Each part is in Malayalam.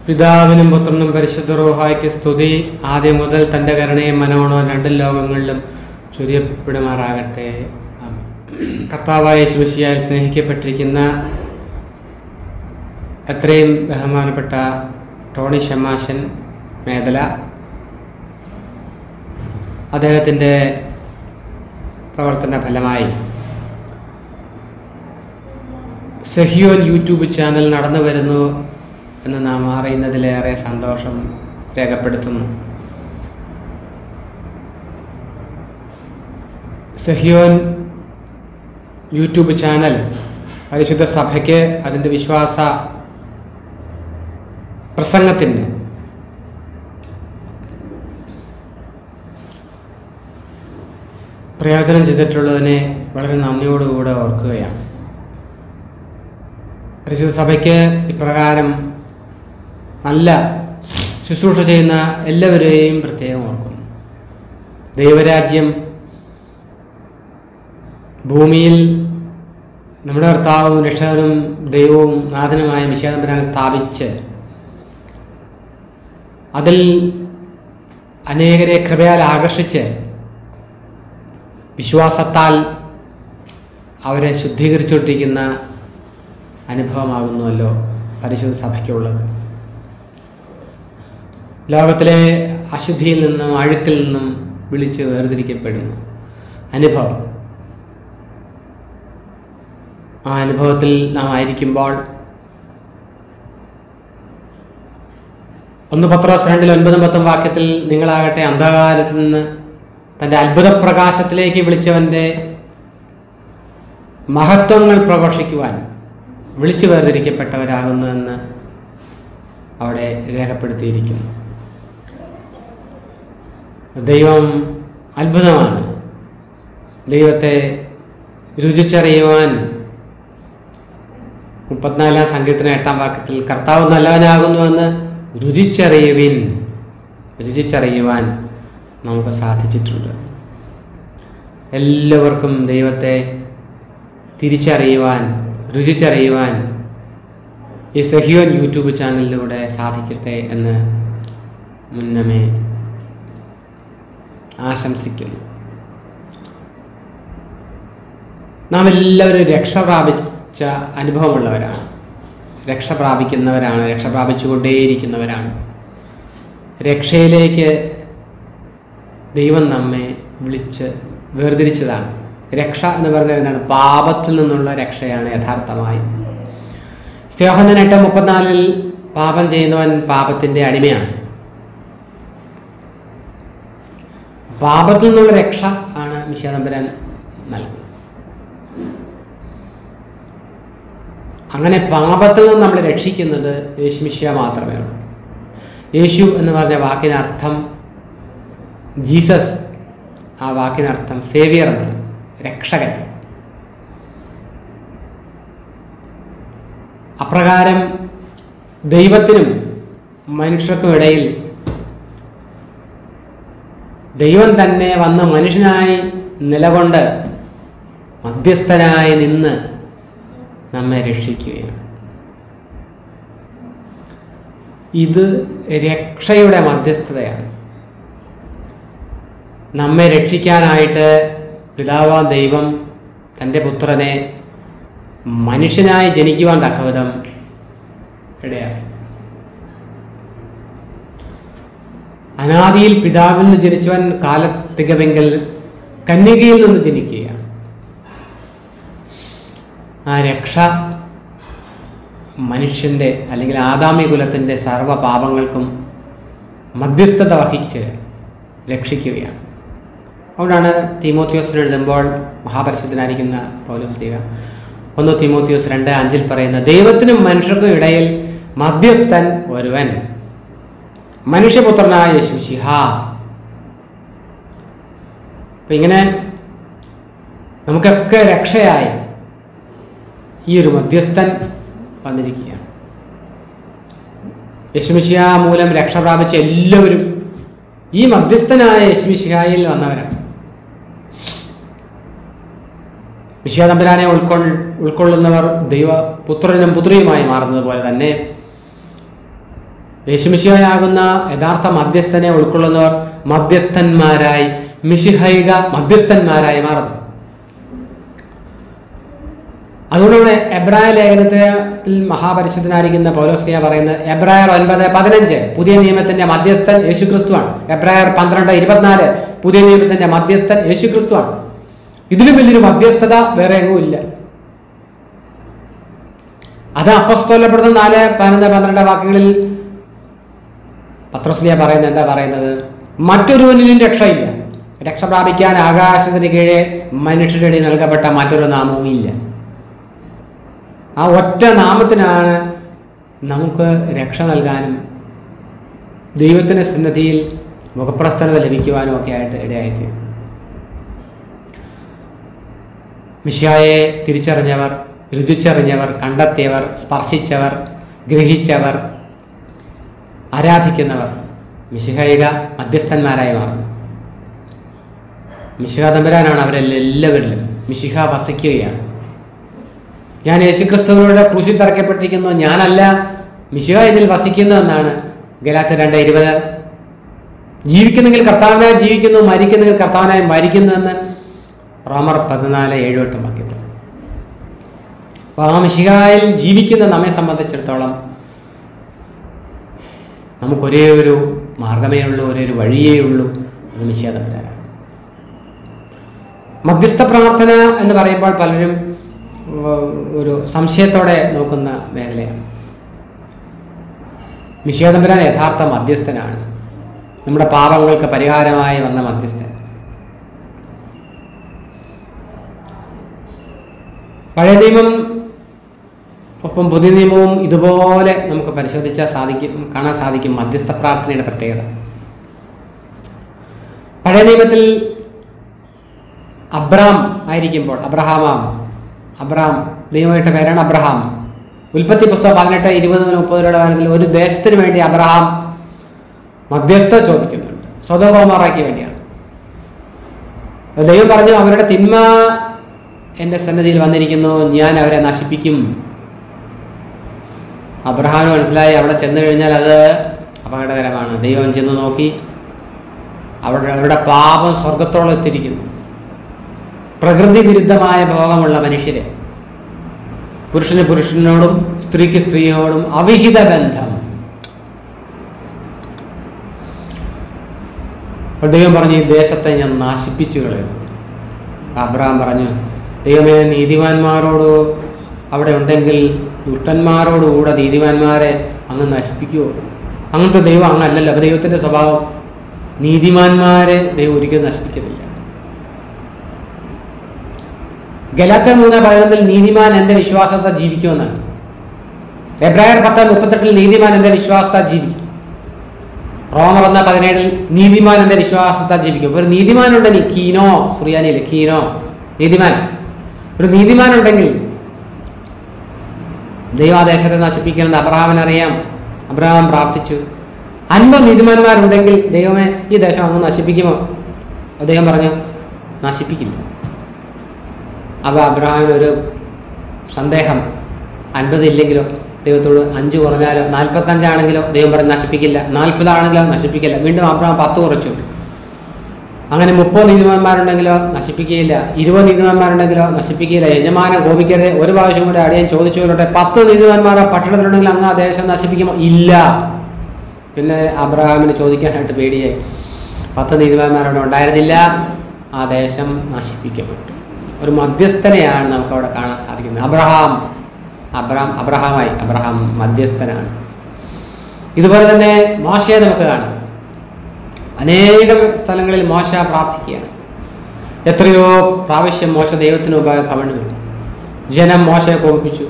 പിതാവിനും പുത്രനും പരിശുദ്ധ റൂഹായ്ക്ക് സ്തുതി ആദ്യം മുതൽ തൻ്റെ കരുണയും മനോണവും രണ്ടും ലോകങ്ങളിലും ചൊരിയപ്പെടുമാറാകട്ടെ ആമേൻ. കർത്താവായ ശുശിയാൽ സ്നേഹിക്കപ്പെട്ടിരിക്കുന്ന എത്രയും ബഹുമാനപ്പെട്ട ടോണി ഷമാശൻ മേഖല അദ്ദേഹത്തിൻ്റെ പ്രവർത്തന ഫലമായി സഹിയോൻ യൂട്യൂബ് ചാനൽ നടന്നു വരുന്നു എന്ന് നാം അറിയുന്നതിലേറെ സന്തോഷം രേഖപ്പെടുത്തുന്നു സഹിയോൻ യൂട്യൂബ് ചാനൽ പരിശുദ്ധ സഭയ്ക്ക് അതിൻ്റെ വിശ്വാസ പ്രസംഗത്തിന് പ്രയോജനം ചെയ്തിട്ടുള്ളതിനെ വളരെ നന്ദിയോടുകൂടെ ഓർക്കുകയാണ് പരിശുദ്ധ സഭയ്ക്ക് ഇപ്രകാരം നല്ല ശുശ്രൂഷ ചെയ്യുന്ന എല്ലാവരെയും പ്രത്യേകം ഓർക്കുന്നു ദൈവരാജ്യം ഭൂമിയിൽ നമ്മുടെ കർത്താവും രക്ഷകനും ദൈവവും നാഥനുമായ വിശേഷമ്പരാനെ സ്ഥാപിച്ച് അതിൽ അനേകരെ കൃപയാൽ ആകർഷിച്ച് വിശ്വാസത്താൽ അവരെ ശുദ്ധീകരിച്ചുകൊണ്ടിരിക്കുന്ന അനുഭവമാകുന്നുവല്ലോ പരിശുദ്ധ സഭയ്ക്കുള്ളത് ലോകത്തിലെ അശുദ്ധിയിൽ നിന്നും അഴുക്കിൽ നിന്നും വിളിച്ച് വേർതിരിക്കപ്പെടുന്നു അനുഭവം ആ അനുഭവത്തിൽ നാം ആയിരിക്കുമ്പോൾ ഒന്ന് പത്രോസ് രണ്ടിൽ ഒൻപതും പത്തും വാക്യത്തിൽ നിങ്ങളാകട്ടെ അന്ധകാരത്തിൽ നിന്ന് തൻ്റെ അത്ഭുത പ്രകാശത്തിലേക്ക് വിളിച്ചവൻ്റെ മഹത്വങ്ങൾ പ്രഘോഷിക്കുവാൻ വിളിച്ചു വേർതിരിക്കപ്പെട്ടവരാകുന്നു എന്ന് അവിടെ രേഖപ്പെടുത്തിയിരിക്കുന്നു ദൈവം അത്ഭുതമാണ് ദൈവത്തെ രുചിച്ചറിയുവാൻ മുപ്പത്തിനാലാം സംഗീതത്തിന് എട്ടാം വാക്യത്തിൽ കർത്താവ് നല്ലവനാകുന്നുവെന്ന് രുചിച്ചറിയുവിൻ രുചിച്ചറിയുവാൻ നമുക്ക് സാധിച്ചിട്ടുണ്ട് എല്ലാവർക്കും ദൈവത്തെ തിരിച്ചറിയുവാൻ രുചിച്ചറിയുവാൻ ഈ സഹിയോൻ യൂട്യൂബ് ചാനലിലൂടെ സാധിക്കട്ടെ എന്ന് മുന്നമേ ആശംസിക്കുന്നു നാം എല്ലാവരും രക്ഷ പ്രാപിച്ച അനുഭവമുള്ളവരാണ് രക്ഷ പ്രാപിക്കുന്നവരാണ് രക്ഷ പ്രാപിച്ചുകൊണ്ടേയിരിക്കുന്നവരാണ് രക്ഷയിലേക്ക് ദൈവം നമ്മെ വിളിച്ച് വേർതിരിച്ചതാണ് രക്ഷ എന്ന് പറയുന്നത് എന്താണ് പാപത്തിൽ നിന്നുള്ള രക്ഷയാണ് യഥാർത്ഥമായി സ്തേഹന്നൻ എട്ട് മുപ്പത്തിനാലിൽ പാപം ചെയ്യുന്നവൻ പാപത്തിൻ്റെ അടിമയാണ് പാപത്തിൽ നിന്നുള്ള രക്ഷ ആണ് മിശാതമ്പരാൻ നൽകുന്നത് അങ്ങനെ പാപത്തിൽ നിന്ന് നമ്മളെ രക്ഷിക്കുന്നത് യേശുമിശിയ മാത്രമേ ഉള്ളൂ യേശു എന്ന് പറഞ്ഞ വാക്കിനർത്ഥം ജീസസ് ആ വാക്കിനർത്ഥം സേവിയർ എന്നാണ് രക്ഷകൻ അപ്രകാരം ദൈവത്തിനും മനുഷ്യർക്കും ഇടയിൽ ദൈവം തന്നെ വന്ന് മനുഷ്യനായി നിലകൊണ്ട് മധ്യസ്ഥനായി നിന്ന് നമ്മെ രക്ഷിക്കുകയാണ് ഇത് രക്ഷയുടെ മധ്യസ്ഥതയാണ് നമ്മെ രക്ഷിക്കാനായിട്ട് പിതാവാം ദൈവം തൻ്റെ പുത്രനെ മനുഷ്യനായി ജനിക്കുവാൻ തക്കവിധം ഇടയാക്കി അനാദിയിൽ പിതാവിൽ നിന്ന് ജനിച്ചവൻ കാലത്തികവെങ്കിൽ കന്യകയിൽ നിന്ന് ജനിക്കുകയാണ് ആ രക്ഷ മനുഷ്യൻ്റെ അല്ലെങ്കിൽ ആദാമി കുലത്തിൻ്റെ സർവ്വ പാപങ്ങൾക്കും മധ്യസ്ഥത വഹിച്ച് രക്ഷിക്കുകയാണ് അതുകൊണ്ടാണ് തീമോത്യോസിന് എഴുതുമ്പോൾ മഹാപരിശുദ്ധനായിരിക്കുന്ന പൗലോസ് ലീഗ ഒന്ന് തീമോത്യോസ് രണ്ട് അഞ്ചിൽ പറയുന്ന ദൈവത്തിനും മനുഷ്യർക്കും ഇടയിൽ മധ്യസ്ഥൻ ഒരുവൻ മനുഷ്യപുത്രനായ യേശു ശിഹ അപ്പൊ ഇങ്ങനെ നമുക്കൊക്കെ രക്ഷയായി ഈ ഒരു മധ്യസ്ഥൻ വന്നിരിക്കുകയാണ് യശുമിശിയ മൂലം രക്ഷ പ്രാപിച്ച എല്ലാവരും ഈ മധ്യസ്ഥനായ യശുമിശിഹായിൽ വന്നവരാണ് വിശ്വാതമ്പരാനെ ഉൾക്കൊൾ ഉൾക്കൊള്ളുന്നവർ ദൈവ പുത്രനും പുത്രിയുമായി മാറുന്നത് പോലെ തന്നെ യേശുമിശിഹായാകുന്ന യഥാർത്ഥ മധ്യസ്ഥനെ ഉൾക്കൊള്ളുന്നവർ മധ്യസ്ഥന്മാരായി മിശിഹൈക മധ്യസ്ഥന്മാരായി മാറുന്നു അതുകൊണ്ട് ഇവിടെ എബ്രായ ലേഖനത്തിൽ മഹാപരിശുദ്ധനായിരിക്കുന്ന പൗലോസ്ലിയ പറയുന്നത് എബ്രായർ ഒൻപത് പതിനഞ്ച് പുതിയ നിയമത്തിന്റെ മധ്യസ്ഥൻ യേശുക്രിസ്തുവാണ് എബ്രായർ പന്ത്രണ്ട് ഇരുപത്തിനാല് പുതിയ നിയമത്തിന്റെ മധ്യസ്ഥൻ യേശുക്രിസ്തുവാണ് ഇതിലും വലിയൊരു മധ്യസ്ഥത വേറെ എങ്ങും ഇല്ല അത് അപ്പസ്തോലപ്പെടുന്ന നാല് പതിനൊന്ന് പന്ത്രണ്ട് വാക്കുകളിൽ പത്രോസ്ലിയ പറയുന്നത് എന്താ പറയുന്നത് മറ്റൊരുവനിലും രക്ഷയില്ല രക്ഷ പ്രാപിക്കാൻ ആകാശത്തിന് കീഴെ മനുഷ്യരുടെ ഇടയിൽ നൽകപ്പെട്ട മറ്റൊരു നാമവും ഇല്ല ആ ഒറ്റ നാമത്തിനാണ് നമുക്ക് രക്ഷ നൽകാനും ദൈവത്തിൻ്റെ സന്നദ്ധിയിൽ മുഖപ്രസ്ഥനത ലഭിക്കുവാനും ഒക്കെ ആയിട്ട് ഇടയായിത്തീരും മിഷ്യായെ തിരിച്ചറിഞ്ഞവർ രുചിച്ചറിഞ്ഞവർ കണ്ടെത്തിയവർ സ്പർശിച്ചവർ ഗ്രഹിച്ചവർ ആരാധിക്കുന്നവർ മിശിഹൈക മധ്യസ്ഥന്മാരായി മാറുന്നു മിശിഹ തമ്പുരാനാണ് അവരെല്ലാവരിലും മിശിഹ വസിക്കുകയാണ് ഞാൻ യേശുക്രിസ്തുവിനോട് ക്രൂശിൽ തറയ്ക്കപ്പെട്ടിരിക്കുന്നു ഞാനല്ല മിശിഹ എന്നിൽ വസിക്കുന്നു എന്നാണ് ഗലാത്ത രണ്ട് ഇരുപത് ജീവിക്കുന്നെങ്കിൽ കർത്താവിനായി ജീവിക്കുന്നു മരിക്കുന്നെങ്കിൽ കർത്താവിനായി മരിക്കുന്നു എന്ന് റോമർ പതിനാല് ഏഴുവട്ടം വാക്യത്തിൽ അപ്പോൾ ആ മിശിഹായിൽ ജീവിക്കുന്ന നമ്മെ സംബന്ധിച്ചിടത്തോളം നമുക്ക് ഒരേ ഒരു മാർഗമേ ഉള്ളൂ ഒരേ ഒരു വഴിയേ ഉള്ളൂ അത് മിശിഹ തമ്പുരാനാണ് മധ്യസ്ഥ പ്രാർത്ഥന എന്ന് പറയുമ്പോൾ പലരും ഉം, ഒരു സംശയത്തോടെ നോക്കുന്ന മേഖലയാണ് മിശിഹതമ്പുരാൻ യഥാർത്ഥ മധ്യസ്ഥനാണ് നമ്മുടെ പാപങ്ങൾക്ക് പരിഹാരമായി വന്ന മധ്യസ്ഥൻ പഴയ നിയമം ഒപ്പം പുതിയ നിയമവും ഇതുപോലെ നമുക്ക് പരിശോധിച്ചാൽ സാധിക്കും കാണാൻ സാധിക്കും മധ്യസ്ഥ പ്രാർത്ഥനയുടെ പ്രത്യേകത പഴയ നിയമത്തിൽ അബ്രാം ആയിരിക്കുമ്പോൾ അബ്രഹാമാം അബ്രഹാം ദൈവമായിട്ട് പേരാണ് അബ്രഹാം ഉൽപ്പത്തി പുസ്തകം പതിനെട്ട് ഇരുപത് മുപ്പതിലുള്ള കാലത്തിൽ ഒരു ദേശത്തിന് വേണ്ടി അബ്രഹാം മധ്യസ്ഥ ചോദിക്കുന്നുണ്ട് സ്വതകോമാറാക്കി വേണ്ടിയാണ് അപ്പോൾ ദൈവം പറഞ്ഞു അവരുടെ തിന്മ എൻ്റെ സന്നദ്ധിയിൽ വന്നിരിക്കുന്നു ഞാൻ അവരെ നശിപ്പിക്കും അബ്രഹാമിന് മനസ്സിലായി അവിടെ ചെന്ന് കഴിഞ്ഞാൽ അത് അപകടകരമാണ് ദൈവം ചെന്ന് നോക്കി അവിടെ അവരുടെ പാപം സ്വർഗത്തോളം എത്തിയിരിക്കുന്നു പ്രകൃതി വിരുദ്ധമായ ഭോഗമുള്ള മനുഷ്യരെ പുരുഷന് പുരുഷനോടും സ്ത്രീക്ക് സ്ത്രീയോടും അവിഹിത ബന്ധം അപ്പോൾ ദൈവം പറഞ്ഞു ഈ ദേശത്തെ ഞാൻ നാശിപ്പിച്ചു കളയും അബ്രഹാം പറഞ്ഞു ദൈവമേ നീതിമാന്മാരോട് അവിടെ ഉണ്ടെങ്കിൽ ദുഷ്ടന്മാരോടുകൂടെ നീതിമാന്മാരെ അങ്ങ് നശിപ്പിക്കുമോ അങ്ങനത്തെ ദൈവം അങ്ങല്ലല്ലോ അപ്പോൾ ദൈവത്തിൻ്റെ സ്വഭാവം നീതിമാന്മാരെ ദൈവം ഒരിക്കലും നശിപ്പിക്കത്തില്ല ഗലാത്ത മൂന്ന് പറയുന്നതിൽ നീതിമാൻ എൻ്റെ വിശ്വാസത്തെ ജീവിക്കുമെന്നാണ് എബ്രായർ പത്ത് മുപ്പത്തെട്ടിൽ നീതിമാൻ എൻ്റെ വിശ്വാസത്തെ ജീവിക്കും റോമർ ഒന്ന് പതിനേഴിൽ നീതിമാൻ എൻ്റെ വിശ്വാസത്തെ ജീവിക്കും ഒരു നീതിമാൻ ഉണ്ടെങ്കിൽ കീനോ സുറിയാനിയിൽ കീനോ നീതിമാൻ ഒരു നീതിമാൻ ഉണ്ടെങ്കിൽ ദൈവാദേശത്തെ നശിപ്പിക്കുന്നത് അബ്രഹാമിന് അറിയാം അബ്രഹാം പ്രാർത്ഥിച്ചു അൻപത് നീതിമാന്മാരുണ്ടെങ്കിൽ ദൈവമേ ഈ ദേശം അങ്ങ് നശിപ്പിക്കുമോ അദ്ദേഹം പറഞ്ഞു നശിപ്പിക്കില്ല അപ്പോൾ അബ്രഹാമിന് ഒരു സന്ദേഹം അൻപത് ഇല്ലെങ്കിലോ ദൈവത്തോട് അഞ്ച് കുറഞ്ഞാലോ നാൽപ്പത്തഞ്ചാണെങ്കിലോ ദൈവം പറഞ്ഞ് നശിപ്പിക്കില്ല നാൽപ്പതാണെങ്കിലോ നശിപ്പിക്കില്ല വീണ്ടും അബ്രഹാം പത്ത് കുറച്ചു അങ്ങനെ മുപ്പത് നീതിമാന്മാരുണ്ടെങ്കിലോ നശിപ്പിക്കുകയില്ല ഇരുപത് നീതിമാന്മാരുണ്ടെങ്കിലോ നശിപ്പിക്കുകയില്ല യജമാനം കോപിക്കരുത് ഒരു പ്രാവശ്യം കൂടെ അടിയാൻ ചോദിച്ചു കൊള്ളട്ടെ പത്ത് നീതിമാന്മാർ പട്ടണത്തിലുണ്ടെങ്കിൽ അങ്ങ് ആ ദേശം നശിപ്പിക്കുമോ ഇല്ല പിന്നെ അബ്രഹാമിന് ചോദിക്കാനായിട്ട് പേടിയായി പത്ത് നീതിമാന്മാരവിടെ ഉണ്ടായിരുന്നില്ല ആ ദേശം നശിപ്പിക്കപ്പെട്ടു ഒരു മധ്യസ്ഥനെയാണ് നമുക്ക് അവിടെ കാണാൻ സാധിക്കുന്നത് അബ്രഹാം അബ്രഹാം അബ്രഹാമായി അബ്രഹാം മധ്യസ്ഥനാണ് ഇതുപോലെ തന്നെ മോശയെ നമുക്ക് കാണാം അനേകം സ്ഥലങ്ങളിൽ മോശ പ്രാർത്ഥിക്കുകയാണ് എത്രയോ പ്രാവശ്യം മോശ ദൈവത്തിന് മുമ്പാകെ കവണ്ണു വീണു ജനം മോശയെ കോപിപ്പിച്ചു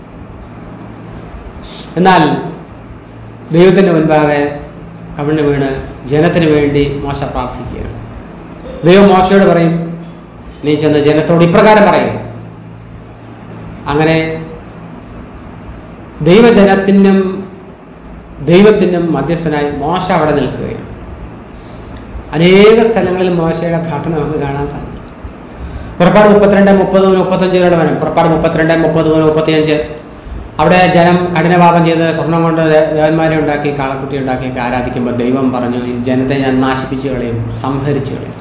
എന്നാൽ ദൈവത്തിൻ്റെ മുൻപാകെ കവിണ് വീണ് ജനത്തിന് വേണ്ടി മോശ പ്രാർത്ഥിക്കുകയാണ് ദൈവം മോശയോട് പറയും നീ ചെന്ന് ജനത്തോട് ഇപ്രകാരം പറയും അങ്ങനെ ദൈവജനത്തിനും ദൈവത്തിനും മധ്യസ്ഥനായി മോശ അവിടെ നിൽക്കുകയാണ് അനേക സ്ഥലങ്ങളിൽ മോശയുടെ പ്രാർത്ഥന നമുക്ക് കാണാൻ സാധിക്കും പുറപ്പാട് മുപ്പത്തിരണ്ട് മുപ്പത് മുതൽ മുപ്പത്തഞ്ച് വരെ വരും പുറപ്പാട് മുപ്പത്തിരണ്ട് മുപ്പത് മുതൽ മുപ്പത്തിയഞ്ച് അവിടെ ജനം കഠിനപാപം ചെയ്ത് സ്വർണം കൊണ്ട് ദേ- ദേവന്മാരെ ഉണ്ടാക്കി കാളക്കുട്ടി ഉണ്ടാക്കിയൊക്കെ ആരാധിക്കുമ്പോൾ ദൈവം പറഞ്ഞു ഈ ജനത്തെ ഞാൻ നാശിപ്പിച്ച് കളയും സംഹരിച്ച് കളയും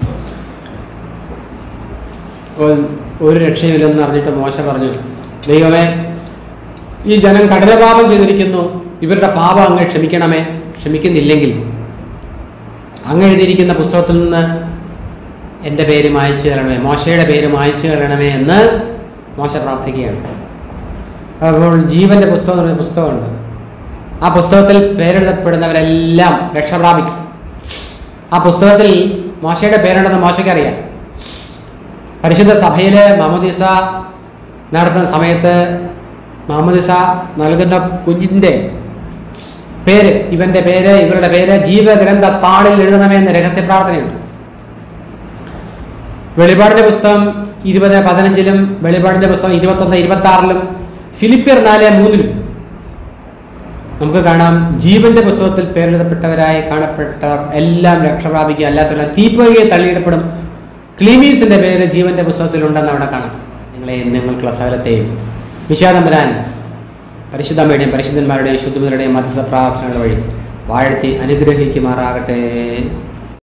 അപ്പോൾ ഒരു രക്ഷയില്ലെന്ന് അറിഞ്ഞിട്ട് മോശ പറഞ്ഞു ദൈവമേ ഈ ജനം കഠിനപാപം ചെയ്തിരിക്കുന്നു ഇവരുടെ പാപം അങ്ങ് ക്ഷമിക്കണമേ ക്ഷമിക്കുന്നില്ലെങ്കിൽ അങ്ങ് എഴുതിയിരിക്കുന്ന പുസ്തകത്തിൽ നിന്ന് എൻ്റെ പേര് മായച്ചു തരണമേ മോശയുടെ പേര് മായച്ചു തരണമേ എന്ന് മോശ പ്രാർത്ഥിക്കുകയാണ് അപ്പോൾ ജീവന്റെ പുസ്തകം എന്ന് പറഞ്ഞ പുസ്തകമുണ്ട് ആ പുസ്തകത്തിൽ പേരെഴുതപ്പെടുന്നവരെല്ലാം രക്ഷ പ്രാപിക്കും ആ പുസ്തകത്തിൽ മോശയുടെ പേരുണ്ടെന്ന് മോശയ്ക്ക് അറിയാം പരിശുദ്ധ സഭയിലെ മാമോദിസ നടത്തുന്ന സമയത്ത് മാമോദിസ നൽകുന്ന കുഞ്ഞിൻ്റെ പേര് ഇവന്റെ പേര് ഇവരുടെ പേര് ജീവഗ്രന്ഥ താളിൽ എഴുതണമേ എന്ന രഹസ്യ പ്രാർത്ഥനയുണ്ട് വെളിപാടിന്റെ പുസ്തകം ഇരുപത് പതിനഞ്ചിലും വെളിപാടിന്റെ പുസ്തകം ഇരുപത്തൊന്ന് ഇരുപത്തി ആറിലും ഫിലിപ്പിയർ നാല് മൂന്നിലും നമുക്ക് കാണാം ജീവന്റെ പുസ്തകത്തിൽ പേരെഴുതപ്പെട്ടവരായി കാണപ്പെട്ടവർ എല്ലാം രക്ഷ പ്രാപിക്കുക അല്ലാത്തവരെ തീപ്പൊയ്കയെ തള്ളിയിടപ്പെടും ക്ലീമീസിന്റെ പേര് ജീവന്റെ പുസ്തകത്തിലുണ്ടെന്ന് അവിടെ കാണാം നിങ്ങളെ നിങ്ങൾക്കുള്ള സകലത്തെയും വിഷാദം പരിശുദ്ധമ്മയുടെയും പരിശുദ്ധന്മാരുടെയും ശുദ്ധമുതരുടെയും മധ്യസ്ഥ പ്രാർത്ഥനകൾ വഴി വാഴ്ത്തി അനുഗ്രഹിക്കുമാറാകട്ടെ